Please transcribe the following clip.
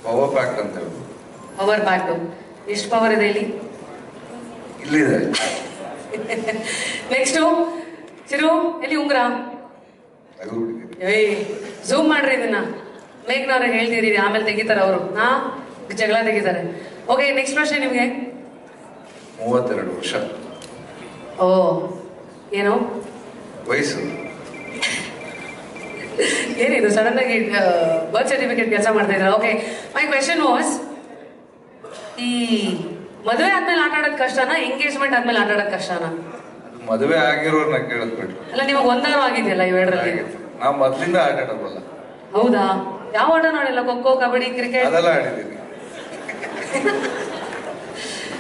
power pack ಅಂತ ಹೇಳ್ಬೋದು power back ಎಷ್ಟು ಪವರ್ ಇದೆ ಇಲ್ಲಿ ಇಲ್ಲಿದೆ ನೆಕ್ಸ್ಟು ಚಿರು ಎಲ್ಲಿ ಉಂಗ್ರ ತೆಗೆದುಬಿಟ್ಟಿದ್ದೀನಿ ಏಯ್ ಝೂಮ್ ಮಾಡ್ರಿ ಇದನ್ನ ಮೇಘ್ನವ್ರಿಗೆ ಹೇಳ್ತೀರಿ ಆಮೇಲೆ ತೆಗಿತಾರೆ ಅವರು ಹಾ ಜಗಳ ತೆಗಿತಾರೆ ಓಕೆ ನೆಕ್ಸ್ಟ್ ಪ್ರಶ್ನೆ ನಿಮಗೆ ಮೂವತ್ತೆರಡು ವರ್ಷ ಓ ಏನು ವಯಸ್ಸು ಏನಿದು ಸಡನ್ ಆಗಿ ಬರ್ತ್ ಸರ್ಟಿಫಿಕೇಟ್ ಕೆಲಸ ಮಾಡ್ತಾ ಇದ್ದಾರೆ ಓಕೆ ಮೈ ಕ್ವೆಶನ್ ವಾಸ್ ಈ ಮದುವೆ ಆದ್ಮೇಲೆ ಆಟ ಆಡೋದು ಕಷ್ಟನಾ ಎಂಗೇಜ್ಮೆಂಟ್ ಆದ್ಮೇಲೆ ಆಟ ಆಡೋದು ಕಷ್ಟನಾ ಅದು ಮದುವೆ ಆಗಿರೋರ್ನ ಕೇಳಿದ್ಬಿಟ್ಟು ಅಲ್ಲ ನಿಮಗೆ ಒಂದಾರು ಆಗಿದೆಯಲ್ಲ ಇವೆರಡರಲ್ಲಿ ನಾವು ಮೊದ್ಲಿಂದ ಆಟ ಆಡೋಲ್ಲ ಹೌದಾ ಯಾವ ಆಟ ನೋಡಿಲ್ಲ ಖೋ ಖೋ ಕಬಡ್ಡಿ ಕ್ರಿಕೆಟ್ ಅದೆಲ್ಲ ಆಡಿದ್ದೀನಿ